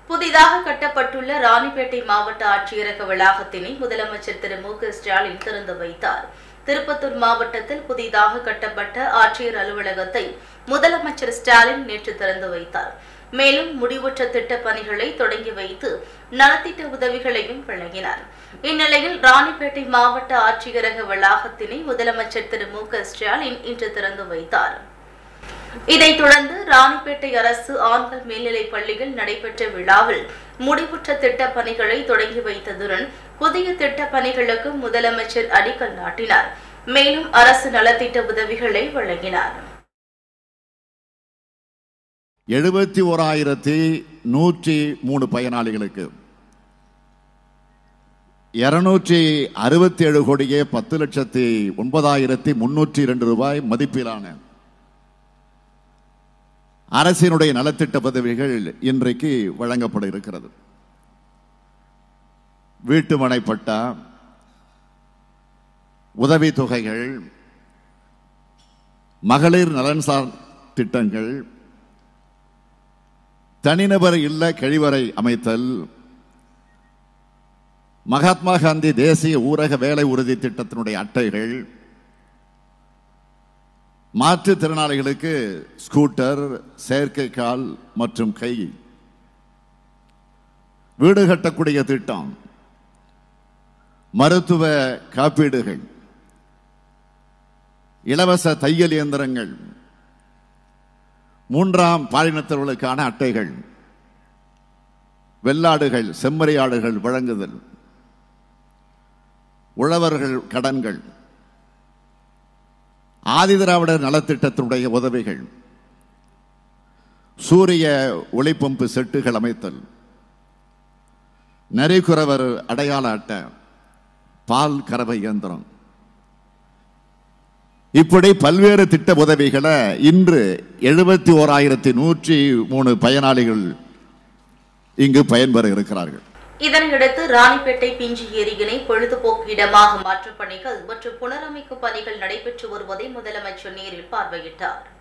புதிதாக கட்டப்பட்டுள்ள ராணிப்பேட்டை மாவட்ட ஆட்சியரக வளாகத்தினை முதலமைச்சர் திரு மு க ஸ்டாலின் திறந்து வைத்தார் திருப்பத்தூர் மாவட்டத்தில் புதிதாக கட்டப்பட்ட ஆட்சியர் அலுவலகத்தை முதலமைச்சர் ஸ்டாலின் நேற்று திறந்து வைத்தார் மேலும் முடிவுற்ற திட்டப் பணிகளை தொடங்கி வைத்து நலத்திட்ட உதவிகளையும் வழங்கினார் இந்நிலையில் ராணிப்பேட்டை மாவட்ட ஆட்சியரக வளாகத்தினை முதலமைச்சர் திரு மு க ஸ்டாலின் இன்று திறந்து வைத்தார் இதைத் தொடர்ந்து ராணிப்பேட்டை அரசு ஆண்கள் மேல்நிலைப் பள்ளியில் நடைபெற்ற விழாவில் முடிவுற்ற திட்டப் பணிகளை தொடங்கி வைத்ததுடன் புதிய திட்டப் பணிகளுக்கு முதலமைச்சர் அடிக்கல் நாட்டினார் மேலும் அரசு நலத்திட்ட உதவிகளை வழங்கினார் எழுபத்தி ஓராயிரத்தி நூற்றி மூணு பயனாளிகளுக்கு இருநூற்றி அறுபத்தி ஏழு கோடியே பத்து லட்சத்தி ஒன்பதாயிரத்தி முன்னூற்றி இரண்டு ரூபாய் மதிப்பிலான அரசினுடைய நலத்திட்ட பதவிகள் இன்றைக்கு வழங்கப்பட இருக்கிறது வீட்டுமனை பட்டா உதவித்தொகைகள் மகளிர் நலன்சார் திட்டங்கள் தனிநபர் இல்ல கழிவறை அமைத்தல் மகாத்மா காந்தி தேசிய ஊரக வேலை உறுதி திட்டத்தினுடைய அட்டைகள் மாற்றுத்திறனாளிகளுக்கு ஸ்கூட்டர் செயற்கைக்கால் மற்றும் கை வீடு கட்டக்கூடிய திட்டம் மருத்துவ காப்பீடுகள் இலவச தையல் இயந்திரங்கள் மூன்றாம் பாலினத்தவர்களுக்கான அட்டைகள் வெள்ளாடுகள் செம்மறியாடுகள் வழங்குதல் உழவர்கள் கடன்கள் ஆதிதிராவிடர் நலத்திட்டத்தினுடைய உதவிகள் சூரிய ஒளிப்பம்பு செட்டுகள் அமைத்தல் நரிக்குறவர் அடையாள அட்டை பால் கறவை இயந்திரம் இப்படி பல்வேறு திட்ட உதவிகளை இன்று எழுபத்தி ஓராயிரத்தி நூற்றி மூணு பயனாளிகள் இங்கு பயன்பெற இருக்கிறார்கள் இதனையடுத்து ராணிப்பேட்டை பிஞ்சு ஏரியினை பொழுதுபோக்கு இடமாக மாற்றும் பணிகள் மற்றும் புனரமைக்கும் பணிகள் நடைபெற்று வருவதை முதலமைச்சர் நேரில் பார்வையிட்டார்